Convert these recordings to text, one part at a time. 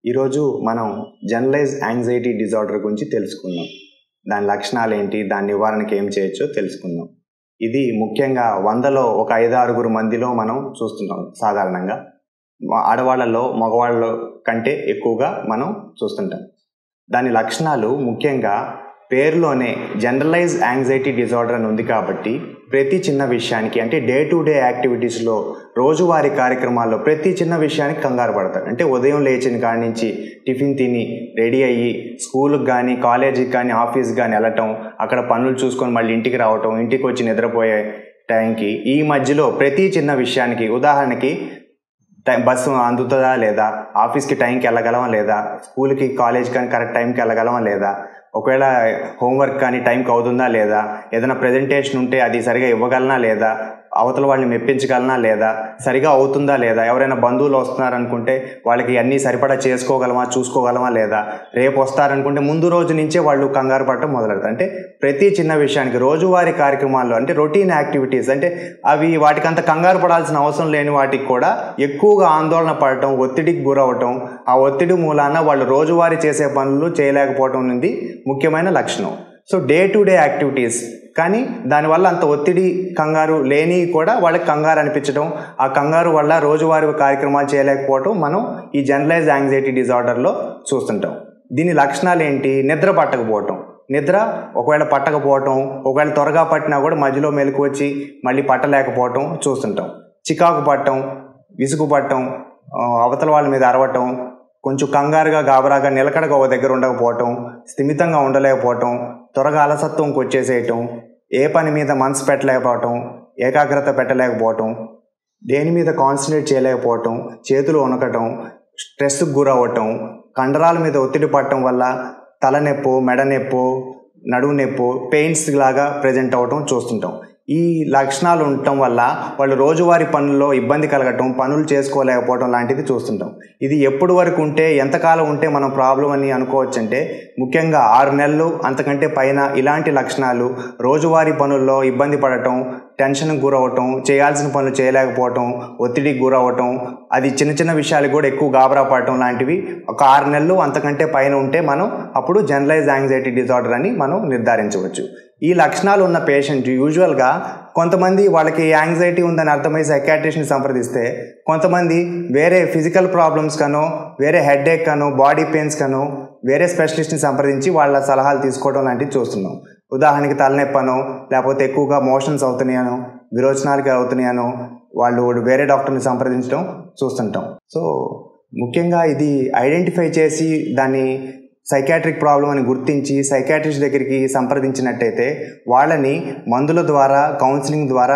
ఈరోజు మనం generalise anxiety disorder గురించి తెలుసుకుందాం దాని లక్షణాలు ఏంటి దాని నివారణకి ఏం చేయొచ్చో తెలుసుకుందాం ఇది ముఖ్యంగా వందలో ఒక ఐదు ఆరుగురు మందిలో మనం చూస్తుంటాం సాధారణంగా మా- ఆడవాళ్ళలో మగవాళ్ళ కంటే ఎక్కువగా మనం చూస్తుంటాం దాని లక్షణాలు ముఖ్యంగా పేరులోనే జనరలైజ్ యాంగ్జైటీ డిజార్డర్ అని ఉంది కాబట్టి ప్రతి చిన్న విషయానికి అంటే డే టు డే యాక్టివిటీస్లో రోజువారీ కార్యక్రమాల్లో ప్రతి చిన్న విషయానికి కంగారు పడతారు అంటే ఉదయం లేచిన కాడి నుంచి టిఫిన్ తిని రెడీ అయ్యి స్కూల్కి కానీ కాలేజీకి కానీ ఆఫీస్కి కానీ వెళ్ళటం అక్కడ పనులు చూసుకొని మళ్ళీ ఇంటికి రావటం ఇంటికి వచ్చి నిద్రపోయే టైంకి ఈ మధ్యలో ప్రతి చిన్న విషయానికి ఉదాహరణకి టైం బస్సు అందుతుందా లేదా ఆఫీస్కి టైంకి వెళ్ళగలమా లేదా స్కూల్కి కాలేజ్ కానీ కరెక్ట్ టైంకి వెళ్ళగలమా లేదా ఒకవేళ హోంవర్క్ కానీ టైంకి అవుతుందా లేదా ఏదైనా ప్రజెంటేషన్ ఉంటే అది సరిగా ఇవ్వగలనా లేదా అవతల వాళ్ళని మెప్పించగలనా లేదా సరిగా అవుతుందా లేదా ఎవరైనా బంధువులు వస్తున్నారనుకుంటే వాళ్ళకి అన్నీ సరిపడా చేసుకోగలమా చూసుకోగలమా లేదా రేపు వస్తారనుకుంటే ముందు రోజు నుంచే వాళ్ళు కంగారు పడటం మొదలెడతారు అంటే ప్రతి చిన్న విషయానికి రోజువారీ కార్యక్రమాల్లో అంటే రొటీన్ యాక్టివిటీస్ అంటే అవి వాటికి అంత కంగారు పడాల్సిన అవసరం లేని వాటికి కూడా ఎక్కువగా ఆందోళన పడటం ఒత్తిడికి గురవటం ఆ ఒత్తిడి మూలాన వాళ్ళు రోజువారీ చేసే పనులు చేయలేకపోవటం అనేది ముఖ్యమైన లక్షణం so day to day activities కానీ దానివల్ల అంత ఒత్తిడి కంగారు లేని కూడా వాళ్ళకి కంగారు అనిపించడం ఆ కంగారు వల్ల రోజువారీ కార్యక్రమాలు చేయలేకపోవటం మనం ఈ జనరలైజ్ యాంగ్జైటీ డిజార్డర్లో చూస్తుంటాం దీని లక్షణాలు ఏంటి నిద్ర పట్టకపోవటం నిద్ర ఒకవేళ పట్టకపోవటం ఒకవేళ త్వరగా పట్టినా కూడా మధ్యలో మెలకు వచ్చి మళ్ళీ పట్టలేకపోవటం చూస్తుంటాం చికాకు పట్టడం విసుగు పట్టడం ఆ, అవతల వాళ్ళ మీద అరవటం కొంచెం కంగారుగా గాబరాగా నిలకడగా ఒక దగ్గర ఉండకపోవటం స్థిమితంగా ఉండలేకపోవటం త్వరగా అలసత్వంకి వచ్చేసేయటం ఏ పని మీద మనసు పెట్టలేకపోవటం ఏకాగ్రత పెట్టలేకపోవటం దేని మీద కాన్సన్ట్రేట్ చేయలేకపోవటం చేతులు వణకటం స్ట్రెస్కి గురవ్వటం కండరాల మీద ఒత్తిడి పడటం వల్ల తలనొప్పో మెడ నొప్పో నడుము నొప్పో పెయిన్స్ లాగా ప్రజెంట్ అవ్వటం చూస్తుంటాం ఈ లక్షణాలు ఉండటం వల్ల వాళ్ళు రోజువారీ పనుల్లో ఇబ్బంది కలగటం పనులు చేసుకోలేకపోవడం లాంటిది చూస్తుంటాం ఇది ఎప్పుడు వరకు ఉంటే ఎంతకాలం ఉంటే మనం ప్రాబ్లం అని అనుకోవచ్చు అంటే ముఖ్యంగా ఆరు నెలలు అంతకంటే పైన ఇలాంటి లక్షణాలు రోజువారీ పనుల్లో ఇబ్బంది పడటం టెన్షన్కి గురవటం చేయాల్సిన పనులు చేయలేకపోవటం ఒత్తిడికి గురవటం అది చిన్న చిన్న విషయాలకు కూడా ఎక్కువ గాబరా పడటం లాంటివి ఒక ఆరు నెలలు అంతకంటే పైన ఉంటే మనం అప్పుడు జనరలైజ్ యాంగ్జైటీ డిజార్డర్ అని మనం నిర్ధారించవచ్చు ఈ లక్షణాలు ఉన్న పేషెంట్ యూజువల్గా కొంతమంది వాళ్ళకి యాంగ్జైటీ ఉందని అర్థమై సైకాట్రిస్ట్ని సంప్రదిస్తే కొంతమంది వేరే ఫిజికల్ ప్రాబ్లమ్స్ కనో వేరే హెడ్ఏక్ కనో బాడీ పెయిన్స్ కనో వేరే స్పెషలిస్ట్ని సంప్రదించి వాళ్ళ సలహాలు తీసుకోవడం లాంటివి చూస్తున్నాం ఉదాహరణకి తలనొప్పనో లేకపోతే ఎక్కువగా మోషన్స్ అవుతున్నాయనో విరోచనాలకి అవుతున్నాయనో వాళ్ళు వేరే డాక్టర్ని సంప్రదించడం చూస్తుంటాం సో ముఖ్యంగా ఇది ఐడెంటిఫై చేసి దాన్ని సైకాట్రిక్ ప్రాబ్లం అని గుర్తించి సైకాట్రిస్ట్ దగ్గరికి సంప్రదించినట్టయితే వాళ్ళని మందుల ద్వారా కౌన్సిలింగ్ ద్వారా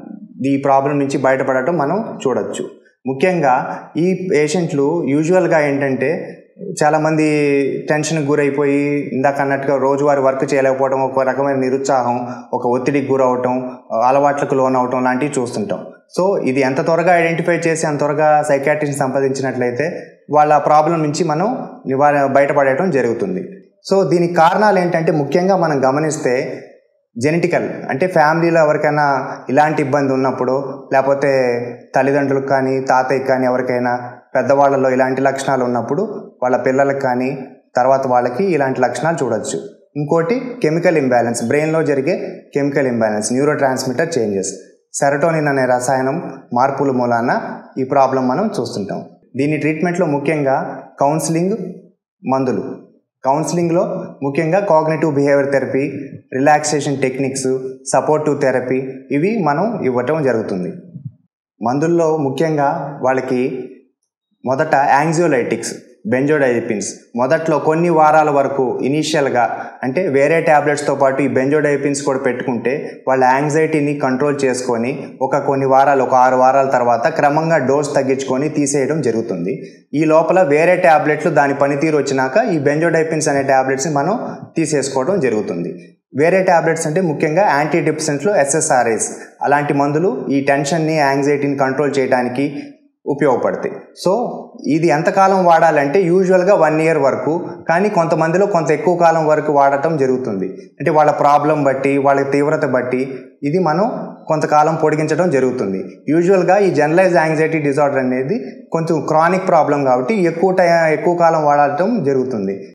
ఈ ప్రాబ్లం నుంచి బయటపడటం మనం చూడొచ్చు ముఖ్యంగా ఈ పేషెంట్లు యూజువల్గా ఏంటంటే చాలామంది టెన్షన్కి గురైపోయి ఇందాక అన్నట్టుగా రోజువారీ వర్క్ చేయలేకపోవడం ఒక రకమైన నిరుత్సాహం ఒక ఒత్తిడికి గురవటం అలవాట్లకు లోన్ అవటం లాంటివి చూస్తుంటాం సో ఇది ఎంత త్వరగా ఐడెంటిఫై చేసి అంత త్వరగా సైకాట్రిస్ట్ని సంపాదించినట్లయితే వాళ్ళ ప్రాబ్లం నుంచి మనం నివార బయటపడటం జరుగుతుంది సో దీనికి కారణాలు ఏంటంటే ముఖ్యంగా మనం గమనిస్తే జెనెటికల్ అంటే ఫ్యామిలీలో ఎవరికైనా ఇలాంటి ఇబ్బంది ఉన్నప్పుడు లేకపోతే తల్లిదండ్రులకు కానీ తాతయ్యకి కానీ ఎవరికైనా పెద్దవాళ్ళలో ఇలాంటి లక్షణాలు ఉన్నప్పుడు వాళ్ళ పిల్లలకు కానీ తర్వాత వాళ్ళకి ఇలాంటి లక్షణాలు చూడొచ్చు ఇంకోటి కెమికల్ ఇంబ్యాలెన్స్ బ్రెయిన్లో జరిగే chemical imbalance neurotransmitter changes serotonin అనే రసాయనం మార్పుల మూలాన ఈ ప్రాబ్లం మనం చూస్తుంటాం దీని ట్రీట్మెంట్లో ముఖ్యంగా కౌన్సిలింగ్ మందులు కౌన్సిలింగ్లో ముఖ్యంగా cognitive behaviour therapy relaxation techniques supportive therapy ఇవి మనం ఇవ్వటం జరుగుతుంది మందుల్లో ముఖ్యంగా వాళ్ళకి మొదట యాంగ్జియోలైటిక్స్ బెంజోడైపిన్స్ మొదట్లో కొన్ని వారాల వరకు ఇనీషియల్గా అంటే వేరే ట్యాబ్లెట్స్తో పాటు ఈ బెంజోడైపిన్స్ కూడా పెట్టుకుంటే వాళ్ళ యాంగ్జైటీని కంట్రోల్ చేసుకొని ఒక కొన్ని వారాలు ఒక ఆరు వారాల తర్వాత క్రమంగా డోస్ తగ్గించుకొని తీసేయడం జరుగుతుంది ఈ లోపల వేరే ట్యాబ్లెట్లు దాని పనితీరు వచ్చినాక ఈ బెంజోడైపిన్స్ అనే ట్యాబ్లెట్స్ని మనం తీసేసుకోవడం జరుగుతుంది వేరే ట్యాబ్లెట్స్ అంటే ముఖ్యంగా యాంటీ డిప్రెసెంట్లో ఎస్ఎస్ఆర్ఎస్ అలాంటి మందులు ఈ టెన్షన్ని యాంగ్జైటీని కంట్రోల్ చేయడానికి ఉపయోగపడతాయి సో ఇది ఎంతకాలం వాడాలంటే యూజువల్గా వన్ ఇయర్ వరకు కానీ కొంతమందిలో కొంత ఎక్కువ కాలం వరకు వాడటం జరుగుతుంది అంటే వాళ్ళ ప్రాబ్లం బట్టి వాళ్ళ తీవ్రత బట్టి ఇది మనం కొంతకాలం పొడిగించడం జరుగుతుంది యూజువల్గా ఈ జనరలైజ్ యాంగ్జైటీ డిజార్డర్ అనేది కొంచెం క్రానిక్ ప్రాబ్లం కాబట్టి ఎక్కువ టై ఎక్కువ కాలం వాడటం జరుగుతుంది